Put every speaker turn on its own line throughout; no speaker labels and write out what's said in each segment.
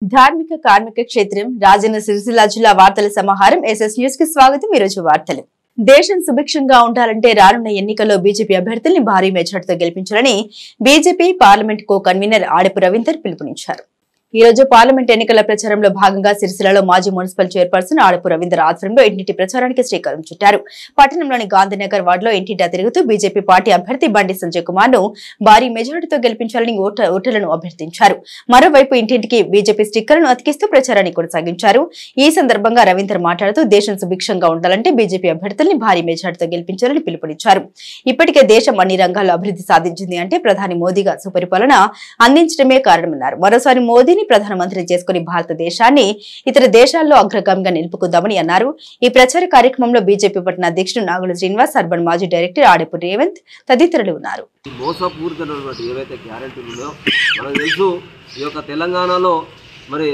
ధార్మిక కార్మిక క్షేత్రం రాజన్న సిరిసిల్ల జిల్లా వార్తల సమాహారం ఎస్ఎస్ న్యూస్ కి స్వాగతం ఈరోజు వార్తలు దేశం సుభిక్షంగా ఉండాలంటే రానున్న ఎన్నికల్లో బీజేపీ అభ్యర్థుల్ని భారీ మెజార్టీతో గెలిపించాలని BJP parliament co convener Adapu Ravinder పిలుపునిచ్చారు ఈ రోజు పార్లమెంట్ ఎన్నికల ప్రచారంలో భాగంగా సిరిసిల్లలో మాజీ మున్సిపల్ చైర్పర్సన్ ఆడపు రవీందర్ ఆధ్వర్యంలో ఇంటింటి ప్రచారానికి శ్రీకారం చుట్టారు పట్టణంలోని గాంధీనగర్ వార్డులో ఇంటింటా తిరుగుతూ బీజేపీ పార్టీ అభ్యర్థి బండి సంజయ్ కుమార్ ను భారీ మెజారిటీతో గెలిపించాలని ఓట- ఓటర్లను అభ్యర్థించారు మరోవైపు ఇంటింటికి బీజేపీ స్టిక్కర్లను అతికిస్తూ ప్రచారాన్ని కొనసాగించారు ఈ సందర్భంగా రవీందర్ మాట్లాడుతూ దేశం సుభిక్షంగా ఉండాలంటే బీజేపీ అభ్యర్థుల్ని భారీ మెజార్టీతో గెలిపించాలని పిలుపునిచ్చారు ఇప్పటికే దేశం అన్ని రంగాల్లో అభివృద్ధి సాధించింది అంటే ప్రధాని మోదీగా సుపరిపాలన అందించడమే కారణమన్నారు మరోసారి మోదీని ప్రధానమంత్రి చేసుకుని భారతదేశాన్ని ఇతర దేశాల్లో అగ్రగామిగా నిలుపుకుందామని అన్నారు ఈ ప్రచార కార్యక్రమంలో బీజేపీ పట్టణ అధ్యక్షుడు నాగుల శ్రీనివాస్ అర్బన్ మాజీ డైరెక్టర్ ఆడపు రేవంత్ తదితరులు ఉన్నారు
ఈ మోసపూరితమైనటువంటి ఏవైతే గ్యారెంటీలు ఉన్నాయో మనకు తెలుసు ఈ యొక్క తెలంగాణలో మరి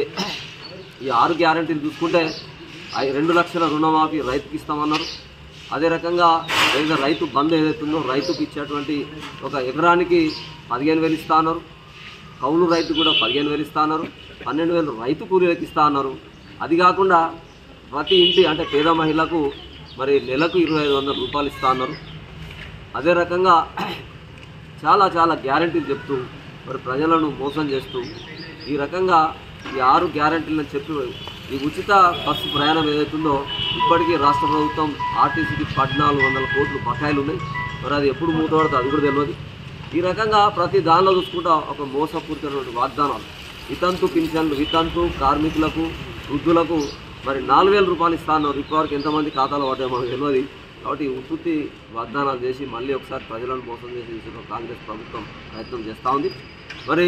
ఈ ఆరు గ్యారెంటీలు చూసుకుంటే ఐ- రెండు లక్షల రుణమాఫీ రైతుకి ఇస్తామన్నారు అదే రకంగా ఏదైతే రైతు బంద్ ఏదైతే ఉందో రైతుకి ఇచ్చేటువంటి ఒక ఎకరానికి పదిహేను వేలు ఇస్తా అన్నారు కౌలు రైతు కూడా పదిహేను వేలు ఇస్తా అన్నారు పన్నెండు వేలు రైతు కూలీలకు ఇస్తా అన్నారు అది కాకుండా ప్రతి ఇంటి అంటే పేద మహిళకు మరి నెలకు ఇరవై ఐదు వందల రూపాయలు ఇస్తా అన్నారు అదే రకంగా చాలా చాలా గ్యారంటీలు చెప్తూ మరి ప్రజలను మోసం చేస్తూ ఈ రకంగా ఈ ఆరు గ్యారంటీలను చెప్పి ఈ ఉచిత బస్సు ప్రయాణం ఏదైతుందో ఇప్పటికీ రాష్ట్ర ప్రభుత్వం ఆర్టీసీకి పద్నాలుగు వందల కోట్లు బకాయిలు ఉన్నాయి మరి అది ఎప్పుడు మూతపడుతుంది అది కూడా తెలియదు ఈ రకంగా ప్రతి దానిలో చూసుకుంటా ఒక మోసపూరితమైనటువంటి వాగ్దానాలు వితంతు పింఛన్లు వితంతు కార్మికులకు వృద్ధులకు మరి నాలుగు వేల రూపాయలు ఇస్తాను ఇప్పటివరకు ఎంతమంది ఖాతాలో పడ్డాయో మనకు తెలియదు కాబట్టి ఉత్పత్తి వాగ్దానాలు చేసి మళ్ళీ ఒకసారి ప్రజలను మోసం చేసి తీసుకున్న కాంగ్రెస్ ప్రభుత్వం ప్రయత్నం చేస్తూ ఉంది మరి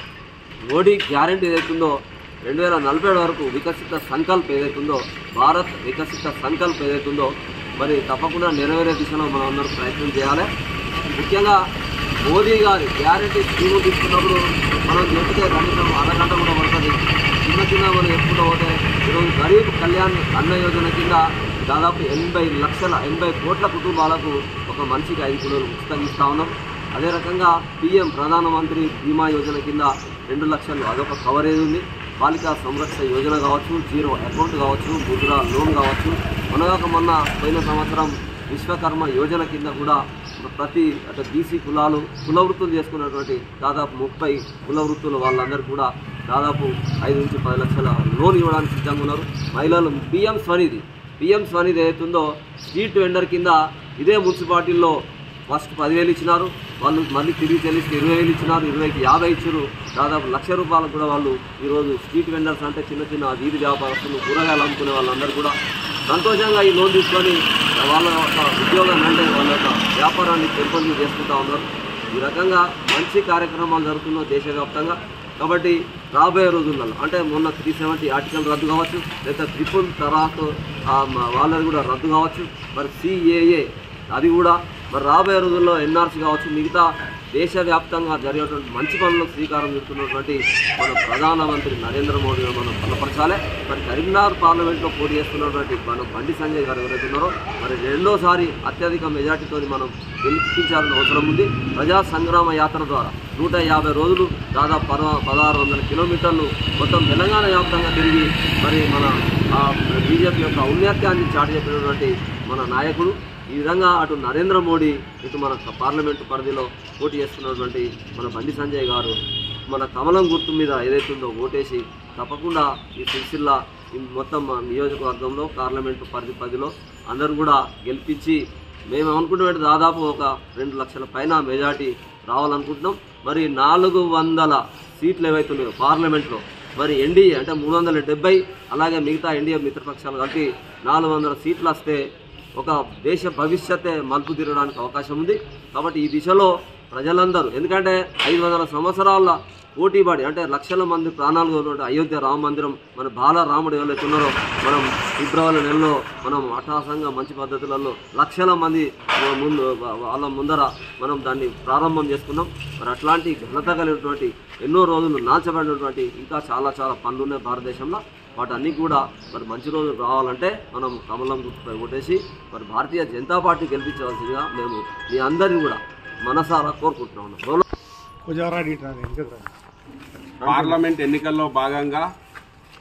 మోడీ గ్యారంటీ ఏదైతుందో రెండు వేల నలభై ఏడు వరకు వికసిత సంకల్ప్ ఏదైతుందో భారత్ వికసిత సంకల్ప్ ఏదైతుందో మరి తప్పకుండా నెరవేరే దిశలో మనం అందరం ప్రయత్నం చేయాలి ముఖ్యంగా మోదీ గారి గ్యారంటీ స్కీమ్ తీసుకున్నప్పుడు మనం చెప్తే కనీసం అరగంట కూడా పడుతుంది చిన్న చిన్న మనం ఎప్పుడు పోతే ఈరోజు గరీబ్ కళ్యాణ్ అన్న యోజన కింద దాదాపు ఎనభై లక్షల ఎనభై కోట్ల కుటుంబాలకు ఒక మనిషికి ఐదు కిలోలు ఉచితంగా ఇస్తా ఉన్నాం అదే రకంగా పిఎం ప్రధానమంత్రి బీమా యోజన కింద రెండు లక్షలు అదొక కవరేజ్ ఉంది బాలికా సంరక్షణ యోజన కావచ్చు జీరో అకౌంట్ కావచ్చు ముద్ర లోన్ కావచ్చు మనగాక మొన్న పోయిన సంవత్సరం విశ్వకర్మ యోజన కింద కూడా ప్రతి అంటే బీసీ కులాలు కుల వృత్తులు చేసుకున్నటువంటి దాదాపు ముప్పై కుల వృత్తులు వాళ్ళందరూ కూడా దాదాపు ఐదు నుంచి పది లక్షల లోన్ ఇవ్వడానికి సిద్ధంగా ఉన్నారు మహిళలు పిఎం స్వనిధి పిఎం స్వనిధి ఏదైతుందో స్ట్రీట్ వెండర్ కింద ఇదే మున్సిపాలిటీల్లో ఫస్ట్ పదివేలు ఇచ్చినారు వాళ్ళు మళ్ళీ తిరిగి చెల్లిస్తే ఇరవై వేలు ఇచ్చినారు ఇరవైకి యాభై ఇచ్చారు దాదాపు లక్ష రూపాయలకు కూడా వాళ్ళు ఈరోజు స్ట్రీట్ వెండర్స్ అంటే చిన్న చిన్న వీధి వ్యాపారస్తులు కూరగాయలు అమ్ముకునే వాళ్ళందరూ కూడా సంతోషంగా ఈ లోన్ తీసుకొని వాళ్ళ యొక్క ఉద్యోగాన్ని అంటే వాళ్ళ యొక్క వ్యాపారాన్ని పెంపొంది చేసుకుంటా ఉన్నారు ఈ రకంగా మంచి కార్యక్రమాలు జరుగుతున్నాయి దేశవ్యాప్తంగా కాబట్టి రాబోయే రోజుల్లో అంటే మొన్న త్రీ సెవెంటీ ఆర్టికల్ రద్దు కావచ్చు లేదా ట్రిపుల్ తరాక్ ఆ, మ- వాళ్ళది కూడా రద్దు కావచ్చు మరి సిఏఏ అది కూడా మరి రాబోయే రోజుల్లో ఎన్ఆర్సీ కావచ్చు మిగతా దేశవ్యాప్తంగా జరిగేటువంటి మంచి పనులకు శ్రీకారం చుడుతున్నటువంటి మన ప్రధానమంత్రి నరేంద్ర మోడీ మనం బలపరచాలి మరి కరీంనగర్ పార్లమెంట్లో పోటీ చేస్తున్నటువంటి మన బండి సంజయ్ గారు ఎవరైతే ఉన్నారో మరి రెండోసారి అత్యధిక మెజార్టీతో మనం గెలిపించాల్సిన అవసరం ఉంది ప్రజా సంగ్రామ యాత్ర ద్వారా నూట యాభై రోజులు దాదాపు పద పదహారు వందల కిలోమీటర్లు మొత్తం తెలంగాణ వ్యాప్తంగా తిరిగి మరి మన ఆ, బీజేపీ యొక్క ఔన్నత్యాన్ని చాటి చెప్పినటువంటి మన నాయకుడు ఈ విధంగా అటు నరేంద్ర మోడీ ఇటు మన పార్లమెంటు పరిధిలో పోటీ చేస్తున్నటువంటి మన బండి సంజయ్ గారు మన కమలం గుర్తు మీద ఏదైతుందో ఓటేసి తప్పకుండా ఈ సిరిసిల్ల ఈ మొత్తం మా నియోజకవర్గంలో పార్లమెంటు పరిధి పరిధిలో అందరూ కూడా గెలిపించి మేము అనుకుంటున్నట్టు దాదాపు ఒక రెండు లక్షల పైన మెజార్టీ రావాలనుకుంటున్నాం మరి నాలుగు వందల సీట్లు ఏవైతున్నాయో పార్లమెంట్లో మరి ఎన్డీఏ అంటే మూడు వందల డెబ్బై అలాగే మిగతా ఎన్డీఏ మిత్రపక్షాలు కలిపి నాలుగు వందల సీట్లు వస్తే ఒక దేశ భవిష్యత్తే మలుపు తిరగడానికి అవకాశం ఉంది కాబట్టి ఈ దిశలో ప్రజలందరూ ఎందుకంటే ఐదు వందల సంవత్సరాల పోటీపడి అంటే లక్షల మంది ప్రాణాలు ఉన్నటువంటి అయోధ్య రామ మందిరం మన బాల రాముడు ఎవరైతే ఉన్నారో మనం ఫిబ్రవరి నెలలో మనం అట్టహాసంగా మంచి పద్ధతులలో లక్షల మంది ముందు వాళ్ళ ముందర మనం దాన్ని ప్రారంభం చేసుకున్నాం మరి అట్లాంటి ఘనత కలిగినటువంటి ఎన్నో రోజులు నాల్చబడినటువంటి ఇంకా చాలా చాలా పనులు ఉన్నాయి భారతదేశంలో వాటన్నీ కూడా మరి మంచి రోజులు రావాలంటే మనం కమలం గుర్తుపై ఓటేసి మరి భారతీయ జనతా పార్టీ గెలిపించవలసిందిగా మేము మీ అందరినీ కూడా మనసారా కోరుకుంటున్నాం
పుజారా డీటా వెంకట్రావు
పార్లమెంట్ ఎన్నికల్లో భాగంగా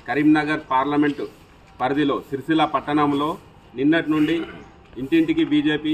కరీంనగర్ పార్లమెంటు పరిధిలో సిరిసిల్ల పట్టణంలో నిన్నటి నుండి ఇంటింటికి బీజేపీ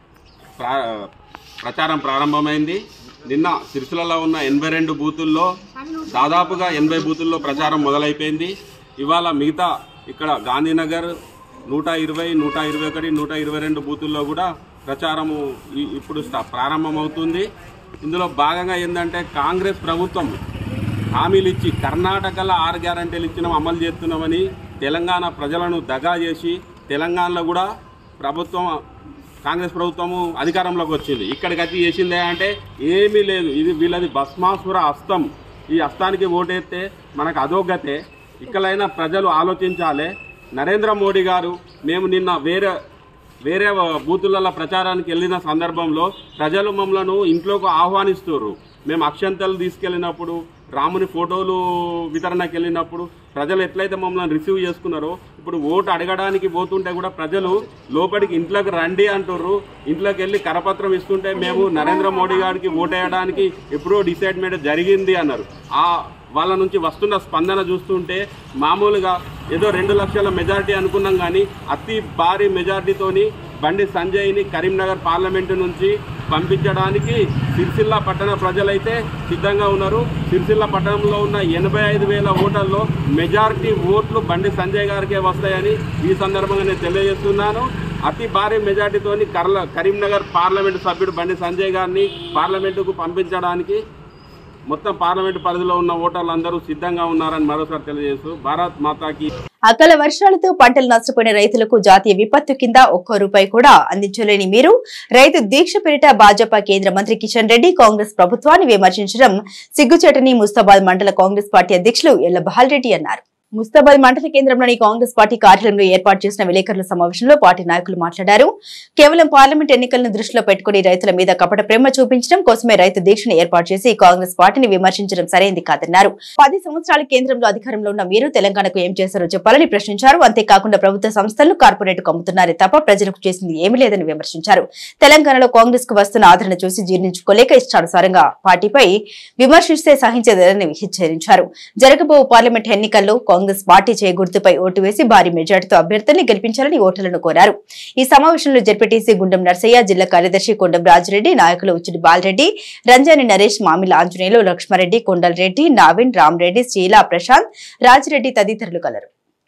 ప్రా ప్రచారం ప్రారంభమైంది నిన్న సిరిసిల్లలో ఉన్న ఎనభై రెండు బూతుల్లో దాదాపుగా ఎనభై బూతుల్లో ప్రచారం మొదలైపోయింది ఇవాళ మిగతా ఇక్కడ గాంధీనగర్ నూట ఇరవై నూట ఇరవై ఒకటి నూట ఇరవై రెండు బూతుల్లో కూడా ప్రచారము ఈ- ఇప్పుడు స్టా- ప్రారంభమవుతుంది ఇందులో భాగంగా ఏంటంటే కాంగ్రెస్ ప్రభుత్వం హామీలు ఇచ్చి కర్ణాటకలో ఆరు గ్యారంటీలు ఇచ్చినాం అమలు చేస్తున్నామని తెలంగాణ ప్రజలను దగా చేసి తెలంగాణలో కూడా ప్రభుత్వం కాంగ్రెస్ ప్రభుత్వము అధికారంలోకి వచ్చింది ఇక్కడికి వచ్చి చేసిందే అంటే ఏమీ లేదు ఇది వీళ్ళది భస్మాసుర హస్తం ఈ హస్తానికి ఓటేస్తే మనకు అధోగతే ఇక్కడైనా ప్రజలు ఆలోచించాలి నరేంద్ర మోడీ గారు మేము నిన్న వేరే వేరే బూతులలో ప్రచారానికి వెళ్ళిన సందర్భంలో ప్రజలు మమ్మలను ఇంట్లోకి ఆహ్వానిస్తారు మేము అక్షంతలు తీసుకెళ్ళినప్పుడు రాముని ఫోటోలు వితరణకి వెళ్ళినప్పుడు ప్రజలు ఎట్లయితే మమ్మల్ని రిసీవ్ చేసుకున్నారో ఇప్పుడు ఓటు అడగడానికి పోతుంటే కూడా ప్రజలు లోపలికి ఇంట్లోకి రండి అంటుర్రు ఇంట్లోకి వెళ్ళి కరపత్రం ఇస్తుంటే మేము నరేంద్ర మోడీ గారికి ఓటేయడానికి ఎప్పుడో డిసైడ్మెంట్ జరిగింది అన్నారు ఆ వాళ్ళ నుంచి వస్తున్న స్పందన చూస్తుంటే మామూలుగా ఏదో రెండు లక్షల మెజారిటీ అనుకున్నాం కానీ అతి భారీ మెజారిటీతోని బండి సంజయ్ని కరీంనగర్ పార్లమెంటు నుంచి పంపించడానికి సిరిసిల్ల పట్టణ ప్రజలైతే సిద్ధంగా ఉన్నారు సిరిసిల్ల పట్టణంలో ఉన్న ఎనభై ఐదు వేల ఓటర్లో మెజారిటీ ఓట్లు బండి సంజయ్ గారికే వస్తాయని ఈ సందర్భంగా నేను తెలియజేస్తున్నాను అతి భారీ మెజార్టీతోని కర్ల కరీంనగర్ పార్లమెంటు సభ్యుడు బండి సంజయ్ గారిని పార్లమెంటుకు పంపించడానికి మొత్తం పార్లమెంటు పరిధిలో ఉన్న ఓటర్లు అందరూ సిద్ధంగా ఉన్నారని మరోసారి తెలియజేస్తూ భారత్ మాతాకి
అకాల వర్షాలతో పంటలు నష్టపోయిన రైతులకు జాతీయ విపత్తు కింద ఒక్క రూపాయి కూడా అందించలేని మీరు రైతు దీక్ష పేరిట భాజపా కేంద్ర మంత్రి కిషన్ రెడ్డి కాంగ్రెస్ ప్రభుత్వాన్ని విమర్శించడం సిగ్గుచేటని ముస్తాబాద్ మండల కాంగ్రెస్ పార్టీ అధ్యక్షులు ఎల్ల బహాల్రెడ్డి అన్నారు ముస్తాబాద్ మండల కేంద్రంలోని కాంగ్రెస్ పార్టీ కార్యాలయంలో ఏర్పాటు చేసిన విలేకరుల సమావేశంలో పార్టీ నాయకులు మాట్లాడారు కేవలం పార్లమెంట్ ఎన్నికలను దృష్టిలో పెట్టుకుని రైతుల మీద కపట ప్రేమ చూపించడం కోసమే రైతు దీక్షను ఏర్పాటు చేసి కాంగ్రెస్ పార్టీని విమర్శించడం సరైంది కాదన్నారు పది సంవత్సరాల కేంద్రంలో అధికారంలో ఉన్న మీరు తెలంగాణకు ఏం చేశారో చెప్పాలని ప్రశ్నించారు అంతేకాకుండా ప్రభుత్వ సంస్థలను కార్పొరేట్ అమ్ముతున్నారే తప్ప ప్రజలకు చేసింది ఏమీ లేదని విమర్శించారు తెలంగాణలో కాంగ్రెస్ కు వస్తున్న ఆదరణ చూసి జీర్ణించుకోలేక ఇష్టానుసారంగా పార్టీపై విమర్శిస్తే సహించేదని హెచ్చరించారు జరగబో పార్లమెంట్ ఎన్నికల్లో కాంగ్రెస్ పార్టీ చేయ గుర్తుపై ఓటు వేసి భారీ మెజార్టీతో అభ్యర్థుల్ని గెలిపించాలని ఓటర్లను కోరారు ఈ సమావేశంలో జడ్పీటీసీ గుండం నర్సయ్య జిల్లా కార్యదర్శి కొండం రాజిరెడ్డి నాయకులు ఉచ్చిడి బాలరెడ్డి రంజాని నరేష్ మామిల ఆంజనేయులు లక్ష్మారెడ్డి కొండల్ రెడ్డి నావిన్ రామరెడ్డి శీలా ప్రశాంత్ రాజిరెడ్డి తదితరులు కలరు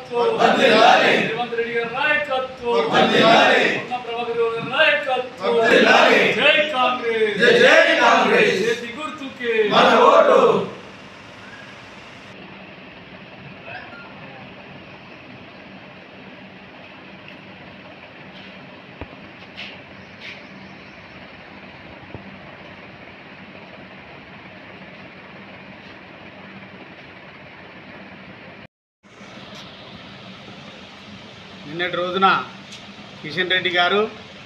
రేవంత్ రెడ్డి గారి నాయకత్వం ఉన్న ప్రభాకర్ రావు గారి నాయకత్వం జై కాంగ్రెస్ జై కాంగ్రెస్ చేతి గుర్తుకే మన ఓటు
నిన్నటి రోజున కిషన్ రెడ్డి గారు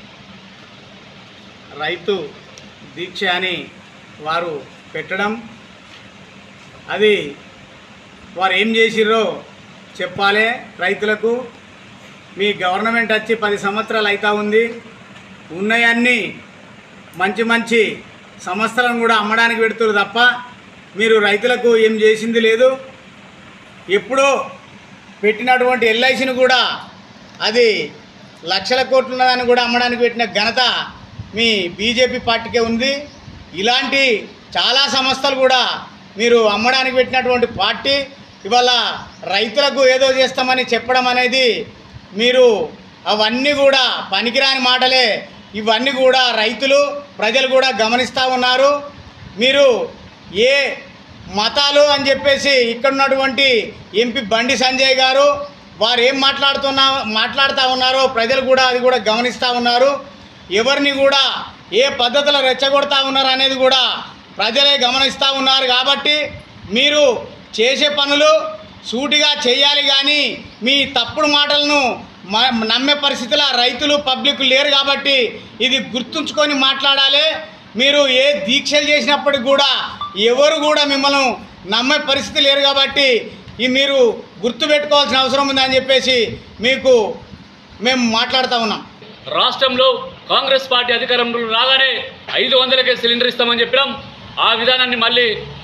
రైతు దీక్ష అని వారు పెట్టడం అది వారు ఏం చేసిర్రో చెప్పాలి రైతులకు మీ గవర్నమెంట్ వచ్చి పది సంవత్సరాలు అవుతా ఉంది ఉన్నాయన్నీ మంచి మంచి సంస్థలను కూడా అమ్మడానికి పెడుతున్నారు తప్ప మీరు రైతులకు ఏం చేసింది లేదు ఎప్పుడో పెట్టినటువంటి ఎల్ఐసిని కూడా అది లక్షల కోట్లు ఉన్నదాన్ని కూడా అమ్మడానికి పెట్టిన ఘనత మీ బీజేపీ పార్టీకే ఉంది ఇలాంటి చాలా సంస్థలు కూడా మీరు అమ్మడానికి పెట్టినటువంటి పార్టీ ఇవాళ రైతులకు ఏదో చేస్తామని చెప్పడం అనేది మీరు అవన్నీ కూడా పనికిరాని మాటలే ఇవన్నీ కూడా రైతులు ప్రజలు కూడా గమనిస్తూ ఉన్నారు మీరు ఏ మతాలు అని చెప్పేసి ఇక్కడ ఉన్నటువంటి ఎంపీ బండి సంజయ్ గారు వారు ఏం మాట్లాడుతున్నా మాట్లాడుతూ ఉన్నారో ప్రజలు కూడా అది కూడా గమనిస్తూ ఉన్నారు ఎవరిని కూడా ఏ పద్ధతిలో రెచ్చగొడతా ఉన్నారు అనేది కూడా ప్రజలే గమనిస్తూ ఉన్నారు కాబట్టి మీరు చేసే పనులు సూటిగా చేయాలి కానీ మీ తప్పుడు మాటలను మ- నమ్మే పరిస్థితిలో రైతులు పబ్లిక్ లేరు కాబట్టి ఇది గుర్తుంచుకొని మాట్లాడాలి మీరు ఏ దీక్షలు చేసినప్పటికి కూడా ఎవరు కూడా మిమ్మల్ని నమ్మే పరిస్థితి లేరు కాబట్టి ఈ మీరు గుర్తుపెట్టుకోవాల్సిన అవసరం ఉందని చెప్పేసి మీకు మేము మాట్లాడుతూ ఉన్నాం
రాష్ట్రంలో కాంగ్రెస్ పార్టీ అధికారంలో రాగానే ఐదు వందలకే సిలిండర్ ఇస్తామని చెప్పినాం ఆ విధానాన్ని మళ్ళీ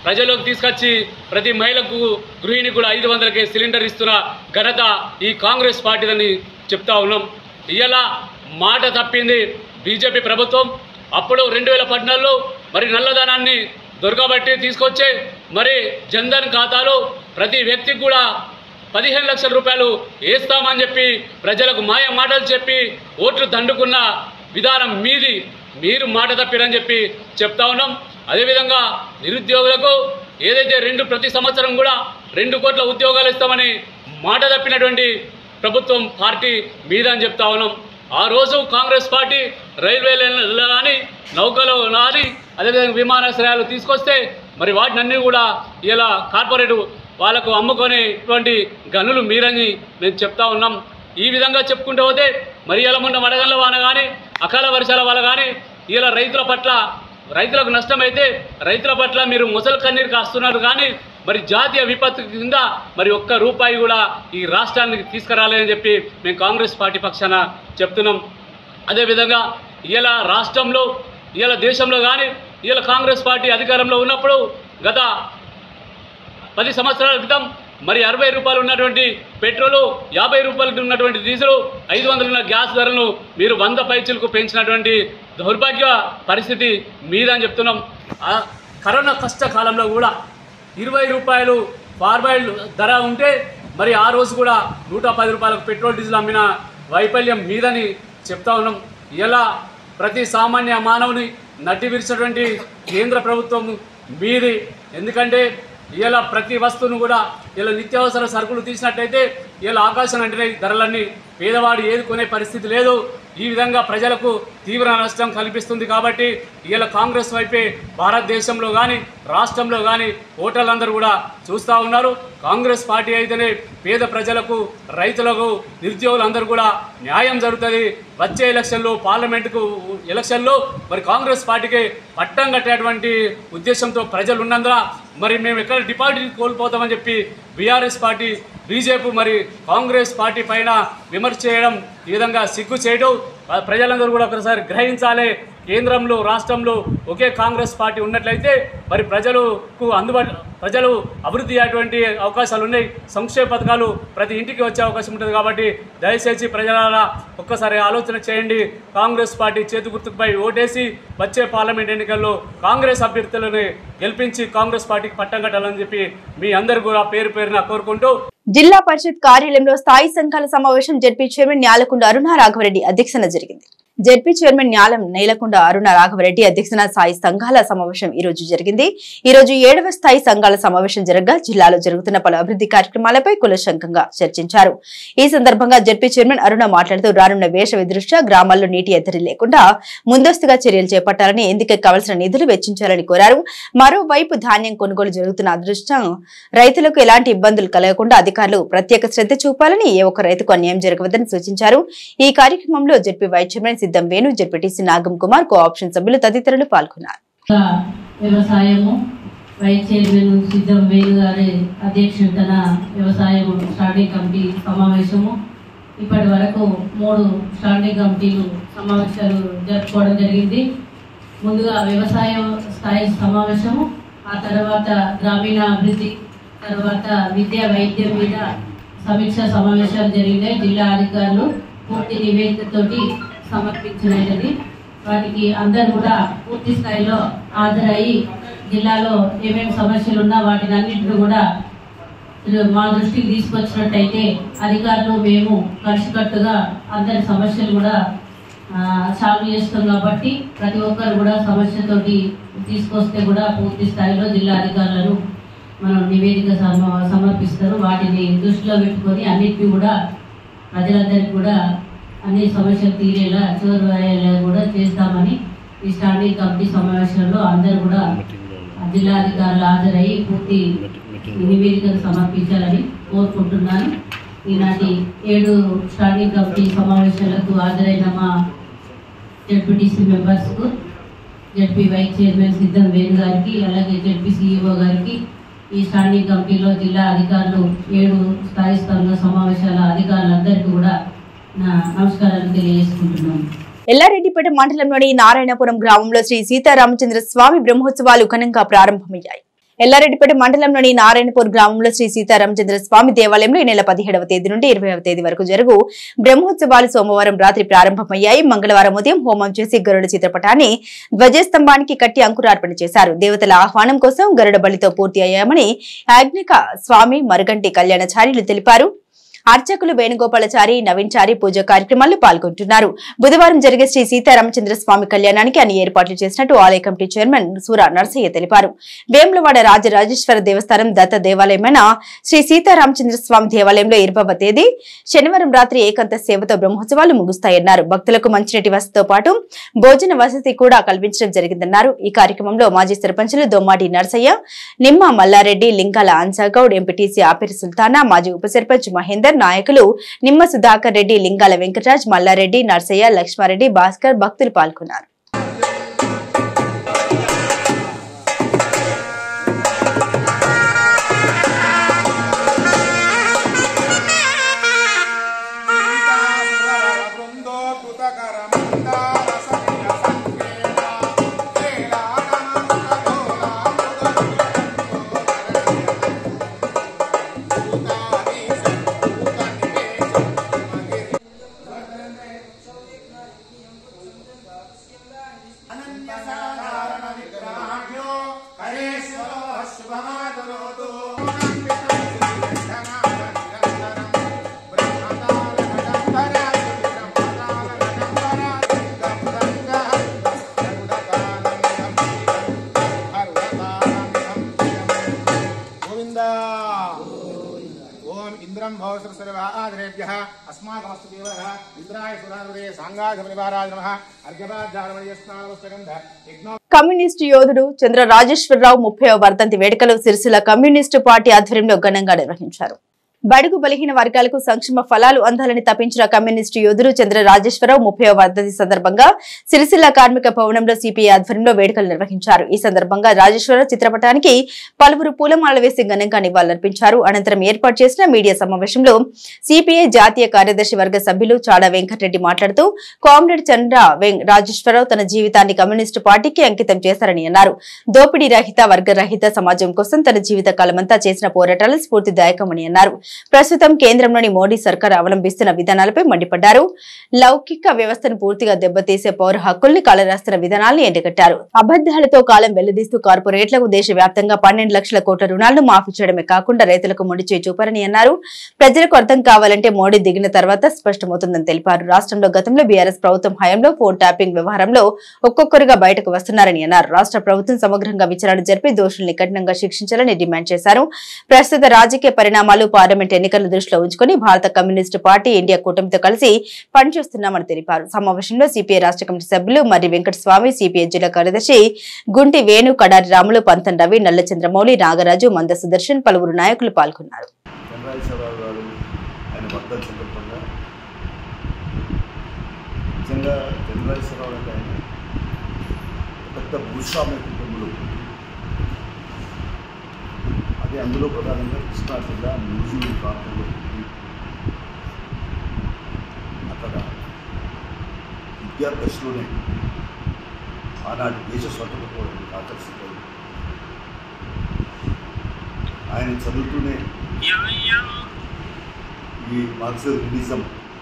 ప్రజల్లోకి తీసుకొచ్చి ప్రతి మహిళకు గృహిణి కూడా ఐదు వందలకే సిలిండర్ ఇస్తున్న ఘనత ఈ కాంగ్రెస్ పార్టీదని చెప్తా ఉన్నాం ఇవాళ మాట తప్పింది బీజేపీ ప్రభుత్వం అప్పుడు రెండు వేల పద్నాలుగులో మరి నల్లధనాన్ని దొరకబట్టి తీసుకొచ్చే మరి జన్ధన్ ఖాతాలో ప్రతి వ్యక్తికి కూడా పదిహేను లక్షల రూపాయలు వేస్తామని చెప్పి ప్రజలకు మాయ మాటలు చెప్పి ఓట్లు దండుకున్న విధానం మీది మీరు మాట తప్పిరని చెప్పి చెప్తా ఉన్నాం అదేవిధంగా నిరుద్యోగులకు ఏదైతే రెండు ప్రతి సంవత్సరం కూడా రెండు కోట్ల ఉద్యోగాలు ఇస్తామని మాట తప్పినటువంటి ప్రభుత్వం పార్టీ మీద అని చెప్తా ఉన్నాం ఆ రోజు కాంగ్రెస్ పార్టీ రైల్వేలలో కానీ నౌకలో కానీ అదేవిధంగా విమానాశ్రయాలు తీసుకొస్తే మరి వాటిని అన్నీ కూడా ఇలా కార్పొరేట్ వాళ్ళకు అమ్ముకునేటువంటి గనులు మీరని మేము చెప్తా ఉన్నాం ఈ విధంగా చెప్పుకుంటూ పోతే మరి ఇలా మొన్న వడగళ్ళ వాన కానీ అకాల వర్షాల వల్ల కానీ ఇలా రైతుల పట్ల రైతులకు నష్టమైతే రైతుల పట్ల మీరు ముసలి కన్నీరు కాస్తున్నారు కానీ మరి జాతీయ విపత్తు కింద మరి ఒక్క రూపాయి కూడా ఈ రాష్ట్రానికి తీసుకురాలేదని చెప్పి మేము కాంగ్రెస్ పార్టీ పక్షాన చెప్తున్నాం అదేవిధంగా ఇలా రాష్ట్రంలో ఇలా దేశంలో కానీ ఇలా కాంగ్రెస్ పార్టీ అధికారంలో ఉన్నప్పుడు గత పది సంవత్సరాల క్రితం మరి అరవై రూపాయలు ఉన్నటువంటి పెట్రోలు యాభై రూపాయలు ఉన్నటువంటి డీజిల్ ఐదు వందలు ఉన్న గ్యాస్ ధరలను మీరు వంద పైచులకు పెంచినటువంటి దౌర్భాగ్య పరిస్థితి మీదని చెప్తున్నాం ఆ కరోనా కష్టకాలంలో కూడా ఇరవై రూపాయలు ఫార్మాయిల్ ధర ఉంటే మరి ఆ రోజు కూడా నూట పది రూపాయలకు పెట్రోల్ డీజిల్ అమ్మిన వైఫల్యం మీదని చెప్తా ఉన్నాం ఇలా ప్రతి సామాన్య మానవుని నడ్డి విరిచినటువంటి కేంద్ర ప్రభుత్వం మీది ఎందుకంటే ఇలా ప్రతి వస్తువును కూడా ఇలా నిత్యావసర సరుకులు తీసినట్టయితే ఇలా ఆకాశం అంటే ధరలన్నీ పేదవాడు ఏది కొనే పరిస్థితి లేదు ఈ విధంగా ప్రజలకు తీవ్ర నష్టం కల్పిస్తుంది కాబట్టి ఇలా కాంగ్రెస్ వైపే భారతదేశంలో కానీ రాష్ట్రంలో కానీ ఓటర్లందరూ కూడా చూస్తూ ఉన్నారు కాంగ్రెస్ పార్టీ అయితేనే పేద ప్రజలకు రైతులకు నిరుద్యోగులందరూ కూడా న్యాయం జరుగుతుంది వచ్చే ఎలక్షన్లో పార్లమెంటుకు ఎలక్షన్లో మరి కాంగ్రెస్ పార్టీకి పట్టం కట్టేటువంటి ఉద్దేశంతో ప్రజలు ఉన్నందున మరి మేము ఎక్కడ డిపాజిట్ కోల్పోతామని చెప్పి బీఆర్ఎస్ పార్టీ బీజేపీ మరి కాంగ్రెస్ పార్టీ పైన విమర్శ చేయడం ఈ విధంగా సిగ్గు చేయడం ఆ ప్రజలందరూ కూడా ఒకసారి గ్రహించాలి కేంద్రంలో రాష్ట్రంలో ఒకే కాంగ్రెస్ పార్టీ ఉన్నట్లయితే మరి ప్రజలకు అందుబాటు ప్రజలు అభివృద్ధి అయ్యేటువంటి అవకాశాలు ఉన్నాయి సంక్షేమ పథకాలు ప్రతి ఇంటికి వచ్చే అవకాశం ఉంటుంది కాబట్టి దయచేసి ప్రజల ఒక్కసారి ఆలోచన చేయండి కాంగ్రెస్ పార్టీ చేతి గుర్తుపై ఓటేసి వచ్చే పార్లమెంట్ ఎన్నికల్లో కాంగ్రెస్ అభ్యర్థులను గెలిపించి కాంగ్రెస్ పార్టీకి పట్టం కట్టాలని చెప్పి మీ అందరు కూడా పేరు పేరున కోరుకుంటూ
జిల్లా పరిషత్ కార్యాలయంలో స్థాయి సంఘాల సమావేశం జడ్పీ చైర్మన్ న్యాలకొండ అరుణ రాఘవరెడ్డి అధ్యక్షన జరిగింది జడ్పీ చైర్మన్ న్యాలం నేలకొండ అరుణ రాఘవరెడ్డి అధ్యక్షన స్థాయి సంఘాల సమావేశం ఈ రోజు జరిగింది ఈ రోజు ఏడవ స్థాయి సంఘాల సమావేశం జరగగా జిల్లాలో జరుగుతున్న పలు అభివృద్ధి కార్యక్రమాలపై కులశంకంగా చర్చించారు ఈ సందర్భంగా జడ్పీ చైర్మన్ అరుణ మాట్లాడుతూ రానున్న వేసవి దృష్ట్యా గ్రామాల్లో నీటి ఎద్దడి లేకుండా ముందస్తుగా చర్యలు చేపట్టాలని ఎందుకు కావలసిన నిధులు వెచ్చించాలని కోరారు మరోవైపు ధాన్యం కొనుగోలు జరుగుతున్న అదృష్టం రైతులకు ఎలాంటి ఇబ్బందులు కలగకుండా అధికారులు ప్రత్యేక శ్రద్ధ చూపాలని ఏ ఒక్క రైతుకు అన్యాయం జరగవద్దని సూచించారు ఈ కార్యక్రమంలో ZP vice chairman Siddham Venu ZPTC Nagam Kumar co option సభ్యులు తదితరులు పాల్గొన్నారు
వ్యవసాయము వైస్ చైర్మన్ సిద్ధం వేలు గారి అధ్యక్షతన వ్యవసాయం స్టాండింగ్ కమిటీ సమావేశము ఇప్పటి వరకు మూడు స్టాండింగ్ కమిటీలు సమావేశాలు జరుపుకోవడం జరిగింది ముందుగా వ్యవసాయం స్థాయి సమావేశము ఆ తర్వాత గ్రామీణ అభివృద్ధి తర్వాత విద్యా వైద్యం మీద సమీక్ష సమావేశాలు జరిగినాయి జిల్లా అధికారులు పూర్తి నివేదికతోటి సమర్పించినది వాటికి అందరు కూడా పూర్తి స్థాయిలో హాజరయ్యి జిల్లాలో ఏమేమి సమస్యలు ఉన్నా వాటిని అన్నింటిని కూడా మా దృష్టికి తీసుకొచ్చినట్టయితే అధికారులు మేము కలిసికట్టుగా అందరి సమస్యలు కూడా ఆ, సాల్వ్ చేస్తాం కాబట్టి ప్రతి ఒక్కరు కూడా సమస్యతోటి తీసుకొస్తే కూడా పూర్తి స్థాయిలో జిల్లా అధికారులను మనం నివేదిక సమ- సమర్పిస్తారు వాటిని దృష్టిలో పెట్టుకొని అన్నిటిని కూడా ప్రజలందరికీ కూడా అన్ని సమస్యలు తీరేలా చివరి అయ్యేలా కూడా చేస్తామని ఈ స్టాండింగ్ కమిటీ సమావేశంలో అందరూ కూడా జిల్లా అధికారులు హాజరయ్యి పూర్తి నివేదికను సమర్పించాలని కోరుకుంటున్నాను ఈనాటి ఏడు స్టాండింగ్ కమిటీ సమావేశాలకు హాజరైన మా జడ్పీటీసీ మెంబర్స్కు ZP vice chairman Siddham Venu గారికి అలాగే జడ్పీ సిఇఓ గారికి ఈ స్టాండింగ్ కమిటీలో జిల్లా అధికారులు ఏడు స్థాయి స్థాయిలో సమావేశాల అధికారులందరికీ కూడా నా నమస్కారాలు తెలియజేసుకుంటున్నాను
ఎల్లారెడ్డిపేట మండలంలోని నారాయణపురం గ్రామంలో శ్రీ సీతారామచంద్ర స్వామి బ్రహ్మోత్సవాలు ఘనంగా ప్రారంభమయ్యాయి ఎల్లారెడ్డిపేట మండలంలోని నారాయణపూర్ గ్రామంలో శ్రీ సీతారామచంద్ర స్వామి దేవాలయంలో ఈ నెల పదిహేడవ తేదీ నుండి ఇరవైవ తేదీ వరకు జరుగు బ్రహ్మోత్సవాలు సోమవారం రాత్రి ప్రారంభమయ్యాయి మంగళవారం ఉదయం హోమం చేసి గరుడ చిత్రపటాన్ని ధ్వజస్తంభానికి కట్టి అంకురార్పణ చేశారు దేవతల ఆహ్వానం కోసం గరుడ బలితో పూర్తి అయ్యామని యాజ్ఞిక స్వామి మరుగంటి కళ్యాణచార్యులు తెలిపారు అర్చకులు వేణుగోపాలచారి నవీన్ చారి పూజ కార్యక్రమాల్లో పాల్గొంటున్నారు బుధవారం జరిగే శ్రీ సీతారామచంద్ర స్వామి కళ్యాణానికి అన్ని ఏర్పాట్లు చేసినట్టు ఆలయ కమిటీ చైర్మన్ సూరా నర్సయ్య తెలిపారు వేములవాడ రాజరాజేశ్వర దేవస్థానం దత్త దేవాలయమైన శ్రీ సీతారామచంద్ర స్వామి దేవాలయంలో ఇరవవ తేదీ శనివారం రాత్రి ఏకాంత సేవతో బ్రహ్మోత్సవాలు ముగుస్తాయన్నారు భక్తులకు మంచినీటి వసతితో పాటు భోజన వసతి కూడా కల్పించడం జరిగిందన్నారు ఈ కార్యక్రమంలో మాజీ సర్పంచులు దొమ్మాటి నర్సయ్య నిమ్మ మల్లారెడ్డి లింగాల ఆన్సాగౌడ్ ఎంపీటీసీ ఆపిరి సుల్తానా మాజీ ఉప సర్పంచ్ మహేందర్ నాయకులు నిమ్మ సుధాకర్ రెడ్డి లింగాల వెంకటరాజ్ మల్లారెడ్డి నర్సయ్య లక్ష్మారెడ్డి భాస్కర్ భక్తులు పాల్గొన్నారు
గోవింద ఓం ఇంద్రం భవసర సర్వాదరేభ్య అస్మాకమస్తు దేవః ఇంద్రాయ సురానుదే సాంగాఘ నివారాయ నమః అర్ఘ్యపాద్ధారమణీయ స్నానవస్తగంధ యజ్ఞో
కమ్యూనిస్టు యోధుడు చంద్ర రాజేశ్వరరావు ముప్పై వర్ధంతి వేడుకలు సిరిసిల్ల కమ్యూనిస్టు పార్టీ ఆధ్వర్యంలో ఘనంగా నిర్వహించారు బడుగు బలహీన వర్గాలకు సంక్షేమ ఫలాలు అందాలని తప్పించిన కమ్యూనిస్టు యోధుడు చంద్ర రాజేశ్వరరావు ముప్పై వర్ధంతి సందర్భంగా సిరిసిల్ల కార్మిక భవనంలో సిపిఐ ఆధ్వర్యంలో వేడుకలు నిర్వహించారు ఈ సందర్భంగా రాజేశ్వరరావు చిత్రపటానికి పలువురు పూలమాల వేసి ఘనంగా నివాళులర్పించారు అనంతరం ఏర్పాటు చేసిన మీడియా సమావేశంలో సిపిఐ జాతీయ కార్యదర్శి వర్గ సభ్యులు చాడా వెంకటరెడ్డి మాట్లాడుతూ కామ్రేడ్ చంద్ర వెం- రాజేశ్వరరావు తన జీవితాన్ని కమ్యూనిస్టు పార్టీకి అంకితం చేశారని అన్నారు దోపిడీ రహిత వర్గ రహిత సమాజం కోసం తన జీవిత కాలమంతా చేసిన పోరాటాలు స్ఫూర్తిదాయకమని అన్నారు ప్రస్తుతం కేంద్రంలోని మోడీ సర్కార్ అవలంబిస్తున్న విధానాలపై మండిపడ్డారు లౌకిక వ్యవస్థను పూర్తిగా దెబ్బతీసే పౌర హక్కుల్ని కాలరాస్తున్న విధానాలను ఎండగట్టారు అబద్దాలతో కాలం వెల్లదీస్తూ కార్పొరేట్లకు దేశవ్యాప్తంగా పన్నెండు లక్షల కోట్ల రుణాలను మాఫీ చేయడమే కాకుండా రైతులకు మొండి చేయి చూపారని అన్నారు ప్రజలకు అర్థం కావాలంటే మోడీ దిగిన తర్వాత స్పష్టమవుతుందని తెలిపారు రాష్ట్రంలో గతంలో బీఆర్ఎస్ ప్రభుత్వం హయాంలో ఫోన్ ట్యాపింగ్ వ్యవహారంలో ఒక్కొక్కరుగా బయటకు వస్తున్నారని అన్నారు రాష్ట్ర ప్రభుత్వం సమగ్రంగా విచారణ జరిపి దోషుల్ని కఠినంగా శిక్షించాలని డిమాండ్ చేశారు ప్రస్తుత రాజకీయ పరిణామాలు పార్లమెంట్ ఎన్నికలను దృష్టిలో ఉంచుకొని భారత కమ్యూనిస్టు పార్టీ ఇండియా కూటమితో కలిసి పనిచేస్తున్నామని తెలిపారు సమావేశంలో సిపిఐ రాష్ట్ర కమిటీ సభ్యులు మర్రి వెంకటస్వామి సిపిఐ జిల్లా కార్యదర్శి గుంటి వేణు కడారి రాములు పంతం రవి నల్ల చంద్రమౌళి నాగరాజు మంద సుదర్శన్ పలువురు నాయకులు పాల్గొన్నారు
చంద్రశేఖరరావు గారు ఆయన భర్త సందర్భంగా నిజంగా చంద్రశేఖరరావు అంటే ఆయన పెద్ద భూస్వామ్య కుటుంబంలో పుట్టి, అదే అందులో ప్రధానంగా కృష్ణా జిల్లా నూజివీడు ప్రాంతంలో పుట్టి అక్కడ విద్యాదశలోనే ఆనాటి దేశ స్వతంత్రపోవడానికి ఆకర్షితారు ఆయన చదువుతూనే ఈ మార్క్సిజం హిందిజం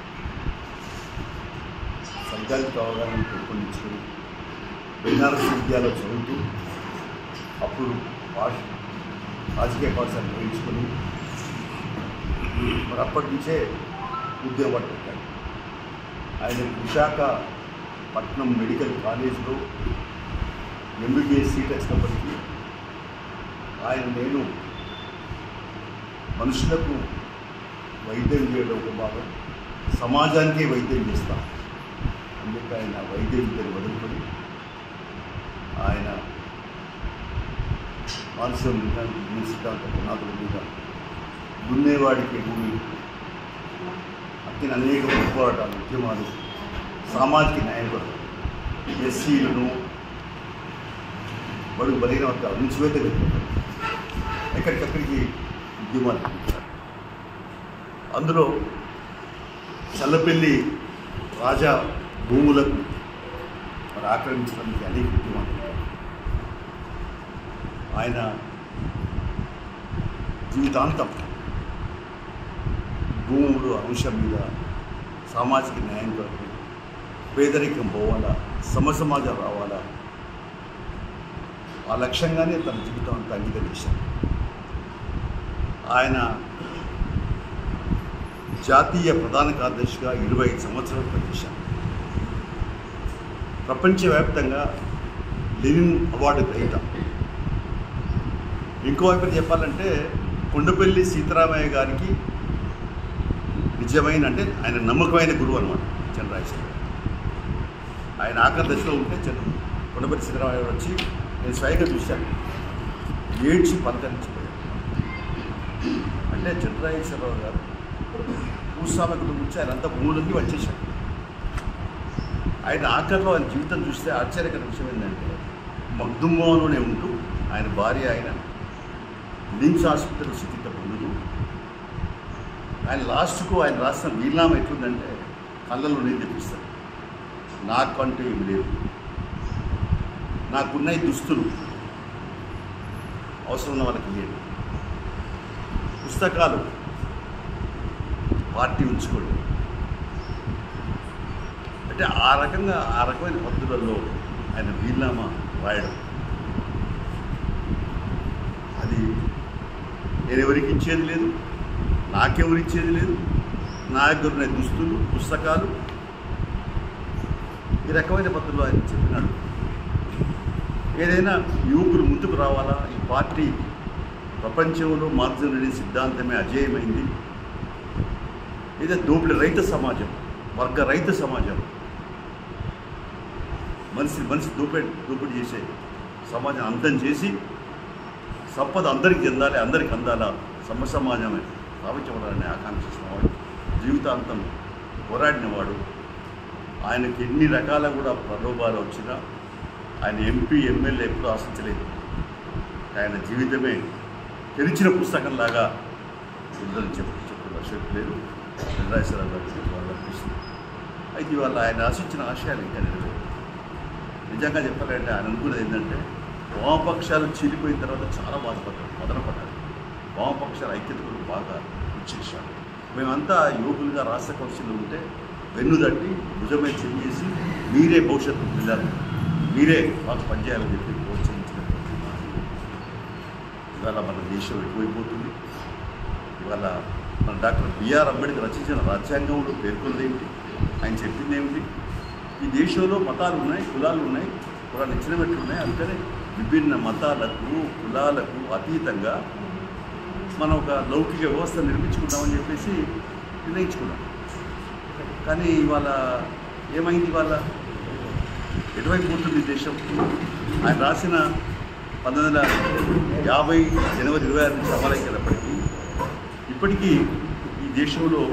సైద్ధాంతిక అవగాహన పెంపొందించుకొని బెనారస్ విద్యాలయం చదువుతూ అప్పుడు భాష రాజకీయ పాఠశాల నిర్వహించుకొని మరి అప్పటి నుంచే ఉద్యోగం పెట్టాడు ఆయన విశాఖ పట్నం మెడికల్ కాలేజ్లో ఎంబీబీఎస్ సీట్ వచ్చినప్పటికీ ఆయన నేను మనుషులకు వైద్యం చేయడం ఒక భాగం సమాజానికే వైద్యం చేస్తాం అందుకే ఆయన వైద్య విద్యను వదులుకొని ఆయన మానసిక విజ్ఞాన సిద్ధాంత పునాదుల మీద దున్నేవాడికి భూమి అత్యంత అనేక పోరాటాలు ఉద్యమాలు సామాజిక న్యాయం కొరకు ఎస్సీలను బడుగు బలైన వర్గాలు అణిచివేత వ్యక్తులు ఎక్కడికక్కడికి ఉద్యమాలు నిర్వహించారు అందులో చల్లపల్లి రాజా భూములకు మరి ఆక్రమించడానికి అనేక ఉద్యమాలు జరిగాయి. ఆయన జీవితాంతం భూములు అంశం మీద సామాజిక న్యాయం కొరకు పేదరికం పోవాలా సమసమాజం రావాలా ఆ లక్ష్యంగానే తన జీవితం అంతా అంకితం చేశారు ఆయన జాతీయ ప్రధాన కార్యదర్శిగా ఇరవై ఐదు సంవత్సరాలు పనిచేశారు ప్రపంచవ్యాప్తంగా లెనిన్ అవార్డు గ్రహీత ఇంకో వైపు చెప్పాలంటే కొండపల్లి సీతారామయ్య గారికి నిజమైన అంటే ఆయన నమ్మకమైన గురువు అనమాట చంద్రరాజేశ్వర ఆయన ఆఖరి దశలో ఉంటే చంద్ర కొండపల్లి సీతారామయ్య గారు వచ్చి నేను స్వయంగా చూశాను ఏడ్చి పలకరించిపోయాడు అంటే చంద్రరాజేశ్వరరావు గారు భూస్వామికుల నుంచి ఆయన అంతా భూములకి వచ్చేసాడు ఆయన ఆఖరిలో ఆయన జీవితం చూస్తే ఆశ్చర్యకర విషయం ఏంటంటే మగ్దుమ్మలోనే ఉంటూ ఆయన భార్య ఆయన నిమ్స్ హాస్పిటల్ చికిత్స పొందుతూ ఆయన లాస్ట్కు ఆయన రాసిన వీలునామా ఎట్లుందంటే కళ్ళలో నీళ్ళు తెప్పిస్తాడు నాకంటూ ఏమి లేదు నాకున్న ఈ దుస్తులు అవసరం ఉన్న వాళ్ళకి ఇవ్వండి పుస్తకాలు పార్టీ ఉంచుకోండి అంటే ఆ రకంగా ఆ రకమైన పద్ధతులలో ఆయన వీలునామా రాయడం అది నేను ఎవరికి ఇచ్చేది లేదు నాకెవరు ఇచ్చేది లేదు నా దగ్గర ఉన్న దుస్తులు పుస్తకాలు ఈ రకమైన పద్ధతిలో ఆయన చెప్పినాడు ఏదైనా యువకులు ముందుకు రావాలా ఈ పార్టీ ప్రపంచంలో మార్క్సిజం అనే సిద్ధాంతమే అజేయమైంది ఇదే దోపిడి రైతు సమాజం వర్గ రైతు సమాజం మనిషి మనిషి దోపిడి దోపిడీ చేసే సమాజం అంతం చేసి సంపద అందరికి చెందాలి అందరికి అందాలా సమ సమాజమే స్థాపించబడాలని ఆకాంక్షిస్తున్నవాడు జీవితాంతం పోరాడినవాడు ఆయనకి ఎన్ని రకాల కూడా ప్రలోభాలు వచ్చినా ఆయన ఎంపీ ఎమ్మెల్యే ఎప్పుడూ ఆశించలేదు ఆయన జీవితమే తెరిచిన పుస్తకంలాగా ఉందని చెప్పు చెప్పిన శక్తి లేదు చంద్రశేఖరరావు గారికి వాళ్ళు అనిపిస్తుంది అయితే ఇవాళ ఆయన ఆశించిన ఆశయాలు ఇంకా నెరవేరు నిజంగా చెప్పాలంటే ఆయన అనుకున్నది ఏంటంటే వామపక్షాలు చీలిపోయిన తర్వాత చాలా బాధపడ్డారు మదనపడ్డారు వామపక్షాల ఐక్యత కూడా బాగా ఇచ్చేసారు మేమంతా యువకులుగా రాష్ట్ర కౌన్సిల్లో ఉంటే వెన్ను తట్టి భుజమే చేసి మీరే భవిష్యత్తు పిల్లలు మీరే మాకు పనిచేయాలని చెప్పి ప్రోత్సహించినటువంటి నాయకులు. ఇవాళ మన దేశం ఎక్కువైపోతుంది ఇవాళ మన డాక్టర్ బిఆర్ అంబేద్కర్ రచించిన రాజ్యాంగంలో పేర్కొన్నది ఏమిటి ఆయన చెప్పింది ఏమిటి ఈ దేశంలో మతాలు ఉన్నాయి కులాలు ఉన్నాయి కులాలు ఇచ్చిన మెట్లు ఉన్నాయి అందుకనే విభిన్న మతాలకు కులాలకు అతీతంగా మనం ఒక లౌకిక వ్యవస్థ నిర్మించుకుందామని చెప్పేసి నిర్ణయించుకున్నాం కానీ ఇవాళ ఏమైంది ఇవాళ ఎటువైపు పోతుంది ఈ దేశం ఆయన రాసిన పంతొమ్మిది వందల యాభై జనవరి ఇరవై ఆరు నుంచి అమలైనప్పటికీ ఇప్పటికీ ఈ దేశంలో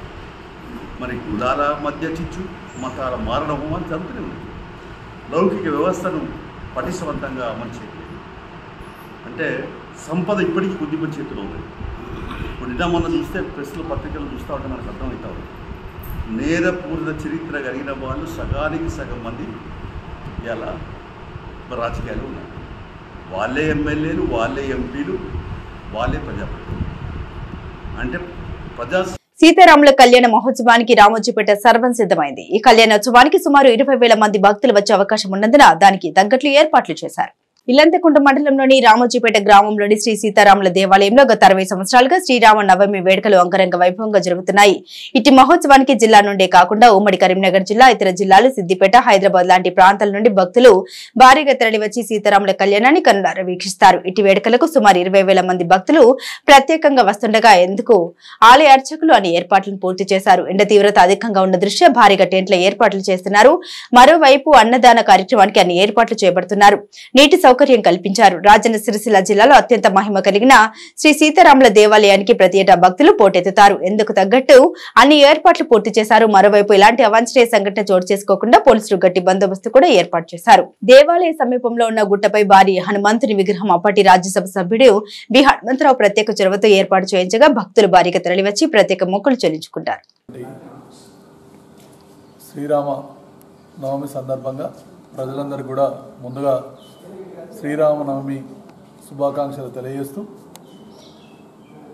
మరి కులాల మధ్య చిచ్చు మతాల మారడం అని జరుగుతూనే ఉంది లౌకిక వ్యవస్థను పటిష్టవంతంగా అమలు చేయలేదు అంటే సంపద ఇప్పటికీ కొద్దిమంది చేతిలో ఉంది ఇప్పుడు నిన్న మొన్న చూస్తే ప్రెస్లో పత్రికలు చూస్తూ ఉంటే మనకు అర్థమవుతా ఉంది నేరపూరిత చరిత్ర కలిగిన వాళ్ళు సగానికి సగం మంది ఇలా రాజకీయాలు ఉన్నారు వాళ్ళే ఎమ్మెల్యేలు వాళ్ళే ఎంపీలు వాళ్ళే ప్రజాప్రతినిధులు అంటే ప్రజా
సీతారాముల కళ్యాణ మహోత్సవానికి రామోజీపేట సర్వం సిద్ధమైంది ఈ కళ్యాణోత్సవానికి సుమారు ఇరవై వేల మంది భక్తులు వచ్చే అవకాశం ఉన్నందున దానికి తగ్గట్లు ఏర్పాట్లు చేశారు ఇల్లంతకుంట మండలంలోని రామోజీపేట గ్రామంలోని శ్రీ సీతారాముల దేవాలయంలో గత అరవై సంవత్సరాలుగా శ్రీరామ నవమి వేడుకలు అంగరంగ వైభవంగా జరుగుతున్నాయి ఇటు మహోత్సవానికి జిల్లా నుండే కాకుండా ఉమ్మడి కరీంనగర్ జిల్లా ఇతర జిల్లాలు సిద్దిపేట హైదరాబాద్ లాంటి ప్రాంతాల నుండి భక్తులు భారీగా తరలివచ్చి సీతారాముల కళ్యాణాన్ని కనులార వీక్షిస్తారు ఇటు వేడుకలకు సుమారు ఇరవై వేల మంది భక్తులు ప్రత్యేకంగా వస్తుండగా ఎందుకు ఆలయ అర్చకులు అని ఏర్పాట్లను పూర్తి చేశారు ఎండ తీవ్రత అధికంగా ఉన్న దృష్ట్యా భారీగా టెంట్ల ఏర్పాట్లు చేస్తున్నారు మరోవైపు అన్నదాన కార్యక్రమానికి అన్ని ఏర్పాట్లు చేపడుతున్నారు నీటి సౌకర్యం కల్పించారు రాజన్న సిరిసిల్ల జిల్లాలో అత్యంత మహిమ కలిగిన శ్రీ సీతారాముల దేవాలయానికి ప్రతి ఏటా భక్తులు పోటెత్తుతారు ఎందుకు తగ్గట్టు అన్ని ఏర్పాట్లు పూర్తి చేశారు మరోవైపు ఇలాంటి అవాంఛనీయ సంఘటన చోటు చేసుకోకుండా పోలీసులు గట్టి బందోబస్తు కూడా ఏర్పాటు చేశారు దేవాలయ సమీపంలో ఉన్న గుట్టపై భారీ హనుమంతుని విగ్రహం అప్పటి రాజ్యసభ సభ్యుడు బి హనుమంతరావు ప్రత్యేక చొరవతో ఏర్పాటు చేయించగా భక్తులు భారీగా తరలివచ్చి ప్రత్యేక మొక్కులు చెల్లించుకుంటారు
శ్రీరామ నవమి సందర్భంగా ప్రజలందరూ కూడా ముందుగా శ్రీరామ నవమి శుభాకాంక్షలు తెలియజేస్తూ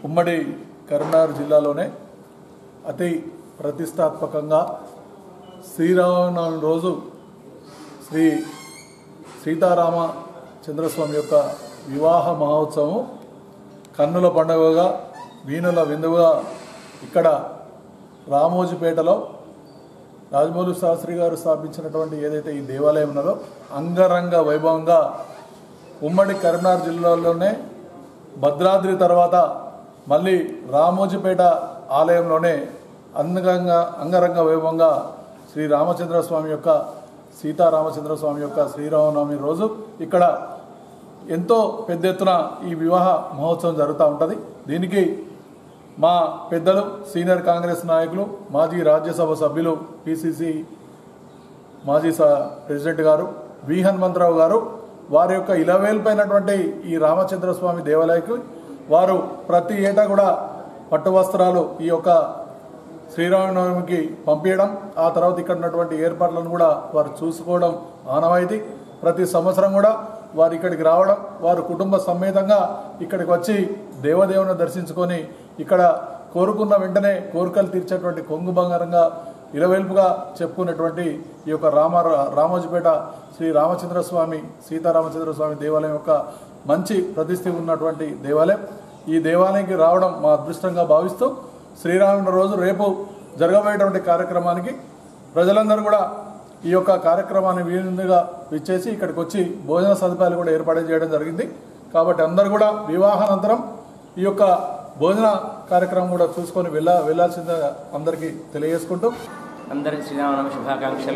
ఉమ్మడి కరీంనగర్ జిల్లాలోనే అతి ప్రతిష్టాత్మకంగా శ్రీరామనవమి రోజు శ్రీ సీతారామ చంద్రస్వామి యొక్క వివాహ మహోత్సవం కన్నుల పండుగగా వీణుల విందుగా ఇక్కడ రామోజీపేటలో రాజమౌళి శాస్త్రి గారు స్థాపించినటువంటి ఏదైతే ఈ దేవాలయం ఉన్నదో అంగరంగ వైభవంగా ఉమ్మడి కరీంనగర్ జిల్లాలోనే భద్రాద్రి తర్వాత మళ్ళీ రామోజీపేట ఆలయంలోనే అంగరంగ అంగరంగ వైభవంగా శ్రీ రామచంద్ర స్వామి యొక్క సీతారామచంద్ర స్వామి యొక్క శ్రీరామనవమి రోజు ఇక్కడ ఎంతో పెద్ద ఎత్తున ఈ వివాహ మహోత్సవం జరుగుతూ ఉంటుంది దీనికి మా పెద్దలు సీనియర్ కాంగ్రెస్ నాయకులు మాజీ రాజ్యసభ సభ్యులు పిసిసి మాజీ స- ప్రెసిడెంట్ గారు వి హనుమంతరావు గారు వారి యొక్క ఇలవేల్పైనటువంటి ఈ రామచంద్ర స్వామి దేవాలయకు వారు ప్రతి ఏటా కూడా పట్టు వస్త్రాలు ఈ యొక్క శ్రీరామనవమికి పంపించడం ఆ తర్వాత ఇక్కడ ఉన్నటువంటి ఏర్పాట్లను కూడా వారు చూసుకోవడం ఆనవాయితీ ప్రతి సంవత్సరం కూడా వారు ఇక్కడికి రావడం వారు కుటుంబ సమేతంగా ఇక్కడికి వచ్చి దేవదేవుని దర్శించుకొని ఇక్కడ కోరుకున్న వెంటనే కోరికలు తీర్చేటువంటి కొంగు బంగారంగా ఇలవెల్పుగా చెప్పుకున్నటువంటి ఈ యొక్క రామ రామోజీపేట శ్రీ రామచంద్ర స్వామి సీతారామచంద్ర స్వామి దేవాలయం యొక్క మంచి ప్రతిష్ఠి ఉన్నటువంటి దేవాలయం ఈ దేవాలయానికి రావడం మా అదృష్టంగా భావిస్తూ శ్రీరాముని రోజు రేపు జరగబోయేటువంటి కార్యక్రమానికి ప్రజలందరూ కూడా ఈ యొక్క కార్యక్రమాన్ని వీలుగా విచ్చేసి ఇక్కడికి వచ్చి భోజన సదుపాయాలు కూడా ఏర్పాటు చేయడం జరిగింది కాబట్టి అందరూ కూడా వివాహానంతరం ఈ యొక్క భోజన కార్యక్రమం కూడా చూసుకొని వెళ్ళ వెళ్ళాల్సిందిగా అందరికీ తెలియజేసుకుంటూ
అందరికి శ్రీరామనవ శుభాకాంక్షలు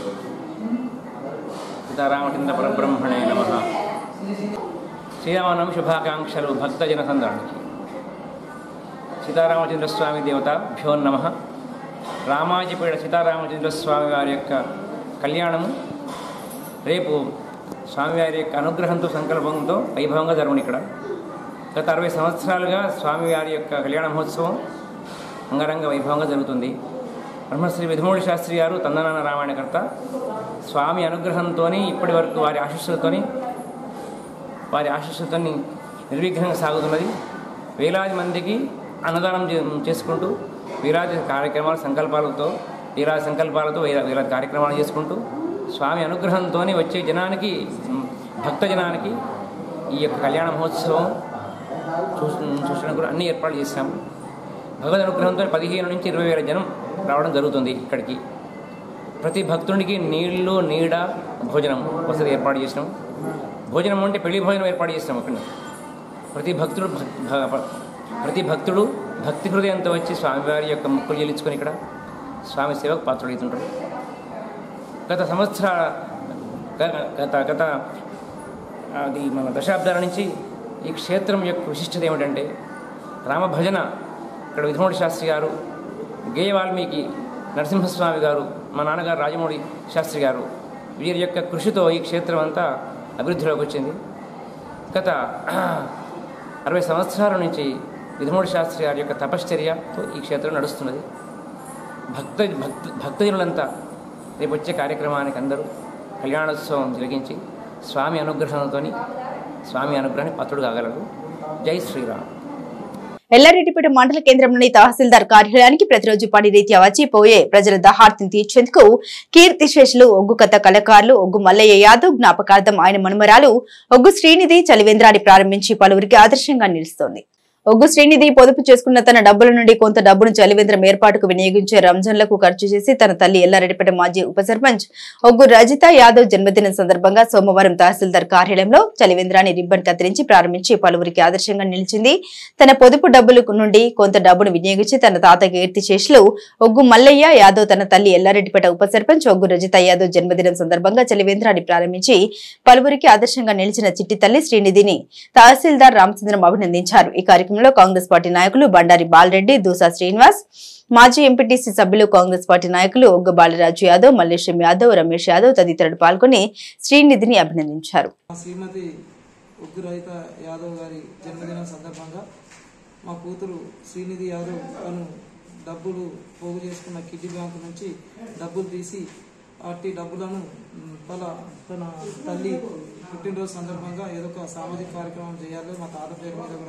సీతారామచంద్ర పరబ్రహ్మణే నమ శ్రీరామనవ శుభాకాంక్షలు భక్తజన సంద్రానికి సీతారామచంద్ర స్వామి దేవత భ్యో నమ రామాజిపేట సీతారామచంద్ర స్వామి వారి యొక్క కళ్యాణము రేపు స్వామివారి యొక్క అనుగ్రహంతో సంకల్పంతో వైభవంగా జరుగును ఇక్కడ గత అరవై సంవత్సరాలుగా స్వామివారి యొక్క కళ్యాణ మహోత్సవం అంగరంగ వైభవంగా జరుగుతుంది బ్రహ్మశ్రీ విధమూడి శాస్త్రి గారు తందనాన రామాయణకర్త స్వామి అనుగ్రహంతో ఇప్పటి వరకు వారి ఆశీస్సులతోని వారి ఆశీస్సులతో నిర్విఘ్నంగా సాగుతున్నది వేలాది మందికి అన్నదానం చే- చేసుకుంటూ వీరాది కార్యక్రమాలు సంకల్పాలతో వీరాది సంకల్పాలతో వేల వేలాది కార్యక్రమాలు చేసుకుంటూ స్వామి అనుగ్రహంతో వచ్చే జనానికి మ్, భక్త జనానికి ఈ యొక్క కళ్యాణ మహోత్సవం చూసి చూసడానికి కూడా అన్ని ఏర్పాట్లు చేశాము భగవద్ అనుగ్రహంతో పదిహేను నుంచి ఇరవై వేల జనం రావడం జరుగుతుంది ఇక్కడికి ప్రతి భక్తునికి నీళ్లు నీడ భోజనం వసతి ఏర్పాటు చేసినాం భోజనం అంటే పెళ్లి భోజనం ఏర్పాటు చేసినాం అక్కడ ప్రతి భక్తుడు భక్- భ- ప్రతి భక్తుడు భక్తి హృదయంతో వచ్చి స్వామివారి యొక్క ముక్కులు చెల్లించుకొని ఇక్కడ స్వామి సేవకు పాత్రుడవుతుంటారు గత సంవత్సర గ- గత గత అది మన దశాబ్దాల నుంచి ఈ క్షేత్రం యొక్క విశిష్టత ఏమిటంటే రామభజన ఇక్కడ విధమూడి శాస్త్రి గారు గేయ వాల్మీకి నరసింహస్వామి గారు మా నాన్నగారు రాజమౌళి శాస్త్రి గారు వీరి యొక్క కృషితో ఈ క్షేత్రం అంతా అభివృద్ధిలోకి వచ్చింది గత అరవై సంవత్సరాల నుంచి విధమూడి శాస్త్రి గారి యొక్క తపశ్చర్యతో ఈ క్షేత్రం నడుస్తున్నది భక్త భక్త భక్తజనులంతా రేపు వచ్చే కార్యక్రమానికి అందరూ కళ్యాణోత్సవం జరిగించి స్వామి అనుగ్రహంతో స్వామి అనుగ్రహాన్ని పత్రుడు కాగలరు జై శ్రీరామ్
ఎల్లారెడ్డిపేట మండల కేంద్రంలోని తహసీల్దార్ కార్యాలయానికి ప్రతిరోజు పని రీత్యా వచ్చి పోయే ప్రజల దహార్తిని తీర్చేందుకు కీర్తిశేషులు ఒగ్గు కథ కళాకారులు ఒగ్గు మల్లయ్య యాదవ్ జ్ఞాపకార్థం ఆయన మనుమరాలు ఒగ్గు శ్రీనిధి చలివేంద్రాన్ని ప్రారంభించి పలువురికి ఆదర్శంగా నిలుస్తోంది ఒగ్గు శ్రీనిధి పొదుపు చేసుకున్న తన డబ్బుల నుండి కొంత డబ్బును చలివేంద్రం ఏర్పాటుకు వినియోగించే రంజాన్లకు ఖర్చు చేసి తన తల్లి ఎల్లారెడ్డిపేట మాజీ ఉప సర్పంచ్ ఒగ్గు రజిత యాదవ్ జన్మదినం సందర్భంగా సోమవారం తహసీల్దార్ కార్యాలయంలో చలివేంద్రాన్ని రిబ్బన్ కత్తిరించి ప్రారంభించి పలువురికి ఆదర్శంగా నిలిచింది తన పొదుపు డబ్బుల నుండి కొంత డబ్బును వినియోగించి తన తాత కీర్తి శేషులు ఒగ్గు మల్లయ్య యాదవ్ తన తల్లి ఎల్లారెడ్డిపేట ఉప సర్పంచ్ ఒగ్గు రజిత యాదవ్ జన్మదినం సందర్భంగా చలివేంద్రాన్ని ప్రారంభించి పలువురికి ఆదర్శంగా నిలిచిన చిట్టి తల్లి శ్రీనిధిని తహసీల్దార్ రామచంద్రం అభినందించారు ఈ కార్యక్రమంలో కాంగ్రెస్ పార్టీ నాయకులు బండారి బాలరెడ్డి దూసా శ్రీనివాస్ మాజీ ఎంపీటీసీ సభ్యులు కాంగ్రెస్ పార్టీ నాయకులు ఒగ్గ బాలరాజు యాదవ్ మల్లేశం యాదవ్ రమేష్ యాదవ్ తదితరులు పాల్గొని శ్రీనిధిని అభినందించారు
శ్రీమతి ఉగ్గు రహిత యాదవ్ గారి జన్మదినం సందర్భంగా మా కూతురు శ్రీనిధి యాదవ్ తను డబ్బులు పోగు చేసుకున్న కిడ్నీ బ్యాంకు నుంచి డబ్బులు తీసి అట్టి డబ్బులను మ్, వాళ్ళ తన తల్లి పుట్టినరోజు సందర్భంగా ఏదో ఒక సామాజిక కార్యక్రమం చేయాలి మా తాత పేరు మీద కూడా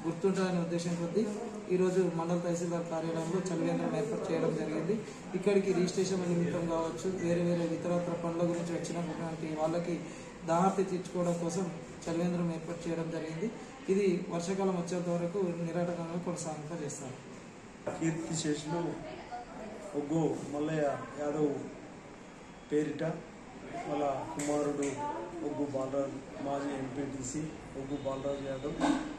గుర్తుంటుందనే ఉద్దేశం కొద్దీ ఈరోజు మండల తహసీల్దార్ కార్యాలయంలో చలివేంద్రం ఏర్పాటు చేయడం జరిగింది ఇక్కడికి రిజిస్ట్రేషన్ నిమిత్తం కావచ్చు వేరే వేరే ఇతరత్ర పనుల గురించి వచ్చినటువంటి వాళ్ళకి దాహార్తి తీర్చుకోవడం కోసం చలివేంద్రం ఏర్పాటు చేయడం జరిగింది ఇది వర్షాకాలం వచ్చేంత వరకు నిరాటకంగా కొనసాగింప చేస్తారు
కీర్తి శేషులు ఒగ్గు మల్లయ్య యాదవ్ పేరిట వాళ్ళ కుమారుడు ఒగ్గు బాలరాజు మాజీ ఎంపీటీసీ ఒగ్గు బాలరాజు యాదవ్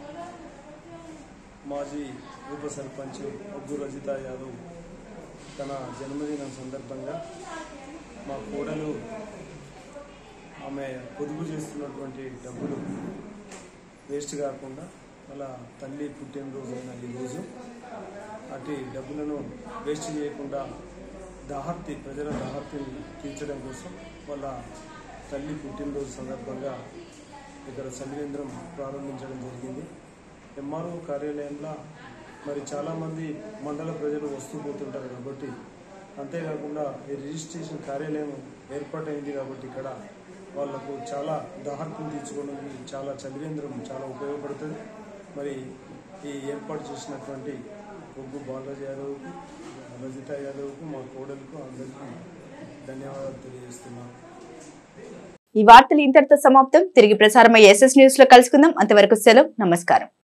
మాజీ ఉప సర్పంచ్ ఒగ్గు రజిత యాదవ్ తన జన్మదినం సందర్భంగా మా కోడలు ఆమె పొదుపు చేస్తున్నటువంటి డబ్బులు వేస్ట్ కాకుండా వాళ్ళ తల్లి పుట్టినరోజు అయిన ఈరోజు అటు డబ్బులను వేస్ట్ చేయకుండా దాహర్తి ప్రజల దాహర్తిని తీర్చడం కోసం వాళ్ళ తల్లి పుట్టినరోజు సందర్భంగా ఇక్కడ చలివేంద్రం ప్రారంభించడం జరిగింది ఎంఆర్ఓ కార్యాలయంలో మరి చాలామంది మండల ప్రజలు వస్తూ పోతుంటారు కాబట్టి అంతేకాకుండా ఈ రిజిస్ట్రేషన్ కార్యాలయం ఏర్పాటైంది కాబట్టి ఇక్కడ వాళ్ళకు చాలా దాహర్తం తీర్చుకోవడానికి చాలా చలివేంద్రం చాలా ఉపయోగపడుతుంది మరి ఈ ఏర్పాటు చేసినటువంటి ఒగ్గు బాలరాజు యాదవ్కు రజిత యాదవ్కు మా కోడలకు అందరికీ ధన్యవాదాలు తెలియజేస్తున్నాను
ఈ వార్తలు ఇంతటితో సమాప్తం తిరిగి ప్రసారమయ్యే ఎస్ఎస్ న్యూస్ లో కలుసుకుందాం అంతవరకు సెలవు నమస్కారం